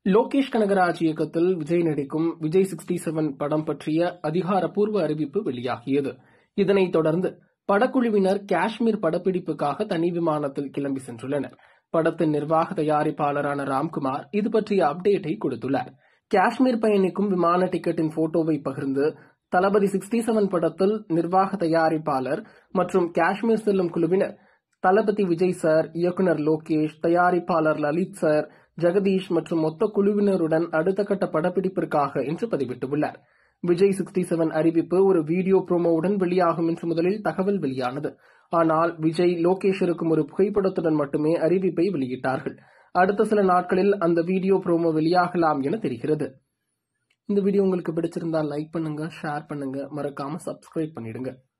லோகேஷ் கனகராஜ் இயக்கத்தில் விஜய் நடிக்கும் Vijay sixty seven படம் பற்றிய அதிகாரப்பூர்வ அறிவிப்பு வெளியாகியது இதனைத் தொடர்ந்து படக்குழுவினர் காஷ்மீர் படப்பிடிப்புக்காக தனி விமானத்தில் கிளம்பி சென்றுள்ளனர் படத்தின் நிர்வாக தயாரிப்பாளரான ராம்குமார் இது பற்றிய அப்டேட்டை கொடுத்துள்ளார் காஷ்மீர் பயணிக்கும் விமான டிக்கெட்டின் போட்டோவை பகிர்ந்து தளபதி சிக்ஸ்டி செவன் படத்தில் நிர்வாக தயாரிப்பாளர் மற்றும் காஷ்மீர் செல்லும் குழுவினர் தளபதி விஜய் சார் இயக்குனர் லோகேஷ் தயாரிப்பாளர் லலித் சார் ஜெகதீஷ் மற்றும் மொத்த குழுவினருடன் அடுத்த கட்ட படப்பிடிப்பிற்காக என்று பதிவிட்டுள்ளார் விஜய் சிக்ஸ்டி செவன் அறிவிப்பு ஒரு வீடியோ ப்ரோமோவுடன் வெளியாகும் என்று முதலில் தகவல் வெளியானது ஆனால் விஜய் லோகேஷ் இருக்கும் ஒரு புகைப்படத்துடன் மட்டுமே அறிவிப்பை வெளியிட்டார்கள் அடுத்த சில நாட்களில் அந்த வீடியோ ப்ரோமோ வெளியாகலாம் என தெரிகிறது இந்த வீடியோ உங்களுக்கு பிடிச்சிருந்தா லைக் பண்ணுங்க ஷேர் பண்ணுங்க மறக்காம சப்ஸ்கிரைப் பண்ணிடுங்க